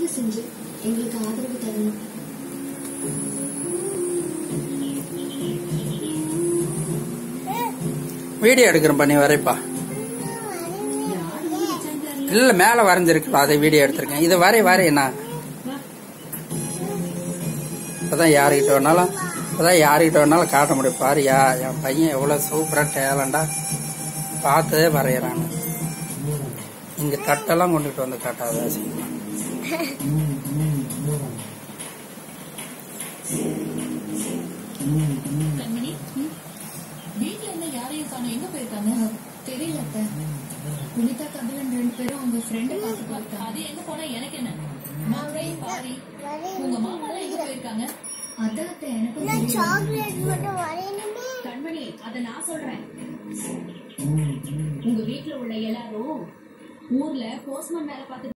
செஞ்சு எங்களுக்கு ஆதரவு தரணும் வீடியோ எடுக்கிறேன் பண்ணி வரைப்பா இல்ல மேல வரைஞ்சிருக்கல அதை வீடியோ எடுத்திருக்கேன் இது வரை வரை நான் இப்பதான் யாருக்கிட்ட வேணாலும் இப்பதான் யாருக்கிட்ட வேணாலும் காட்ட முடியும் பாரு யா என் பையன் எவ்வளவு சூப்பரா டேலண்டா பார்த்ததே வரைகிறாங்க இங்க தட்டெல்லாம் கொண்டுட்டு வந்து காட்டாத அசிங்கமா. கண்மணி வீட்ல இருந்து யாரையும் காணோம் எங்க போயிருக்காங்க தெரியல அத்தை புனிதா கபிலன் ரெண்டு பேரும் அவங்க ஃப்ரெண்டை பார்த்து பார்த்தாங்க அது எங்க போனா எனக்கு என்ன மாவை பாரி உங்க மாமா எல்லாம் எங்க போயிருக்காங்க அதான் அத்தை எனக்கும் நான் தெரியல. சாக்லேட் மட்டும் வரையணுமே கண்மணி அத நான் சொல்றேன் உங்க வீட்ல உள்ள எல்லாரும் ஊர்ல போஸ்ட்மேன் வேலை பார்த்து